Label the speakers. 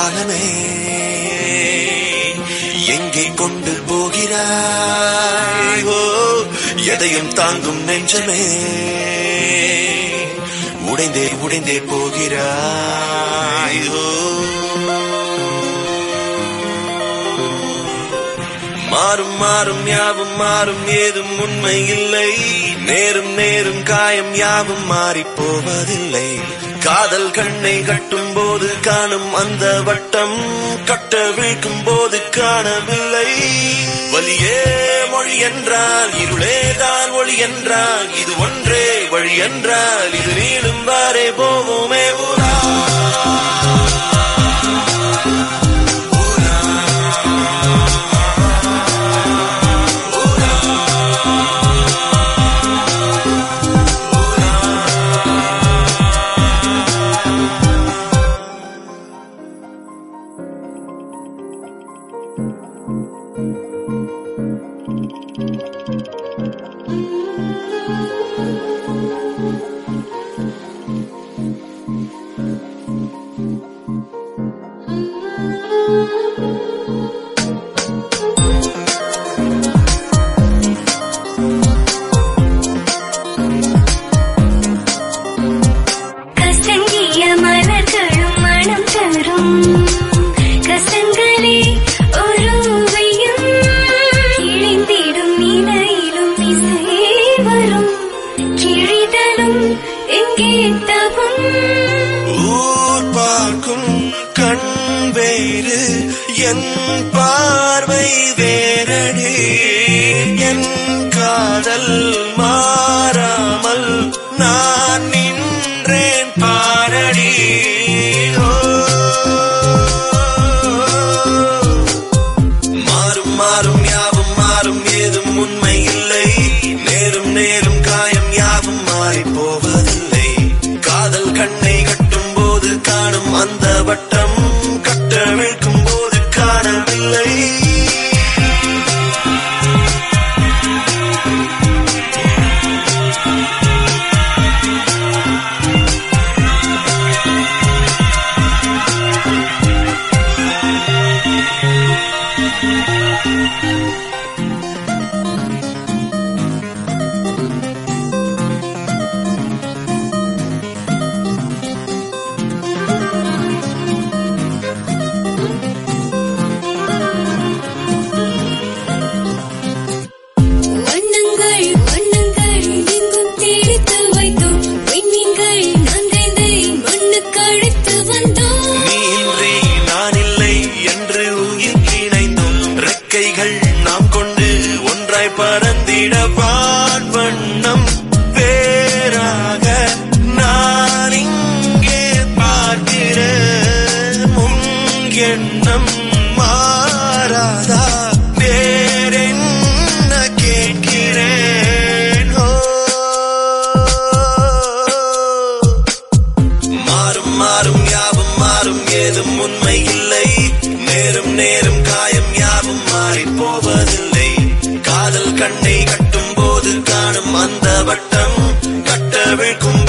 Speaker 1: காலமே எங்கே கொண்டு போகிறாய் ஓ எதையும் தாங்கும் நெஞ்சமே உடைந்தே உடைந்தே போகிறாய் ஓ மாறும் மாறும் யாவும் மாறும் ஏதும் உண்மை இல்லை நேரும் நேரும் காயம் யாவும் மாறி போவதில்லை காதல் கண்ணை கட்டும் போது காணும் அந்த வட்டம் கட்ட விழிக்கும் போது காணவில்லை வலியே மொழி என்றால் இருளே தான் ஒளி என்றால் இது ஒன்றே வழி என்றால் இது நீளும் வாரே போவோமே ஊரா
Speaker 2: கசங்கிய மலர்களும் மனம் தரும் கசங்களே ஒருவையும் கிழிந்திடும் நிலையிலும் இசை வரும் கிழிதலும் எங்கே தவும்
Speaker 1: ஊர் பார்க்கும் கண் வேறு என் பார்வை வேறடி என் காதல் மாறாமல் நான் நின்றேன் பாரடி ஓ. மாறும் மாறும் யாவும் மாறும் ஏதும் உண்மை இல்லை நேரும் நேரும் காயம் யாவும் மாறி போவதில்லை காதல் கண்ணை கட்டும் போது காணும் அந்த வட்டம் கட்ட விழ்க்கும் போது காணவில்லை
Speaker 2: வண்ணங்கள் வண்ணங்கள் எங்கும் தேடித்து வைத்தோம் விண்மீன்கள் நந்தைந்தை மண்ணுக்கு அழைத்து வந்தோம்
Speaker 1: நீ இன்றி நான் இல்லை என்று உயிர் இணைந்தோம் ரெக்கைகள் நாம் கொண்டு ஒன்றாய் பறந்திட பான் வண்ணம் வேறாக நான் இங்கே பார்க்கிறேன் உன் எண்ணம் மாறாதா வேறென்ன கேட்கிறேன் ஓ மாறும் மாறும் யாவும் மாறும் ஏதும் உண்மை இல்லை நேரும் நேரும் காயம் யாவும் மாறி போவதில்லை காதல் கண்ணை கட்டும் போது காணும் அந்த வட்டம் கட்ட விழ்க்கும்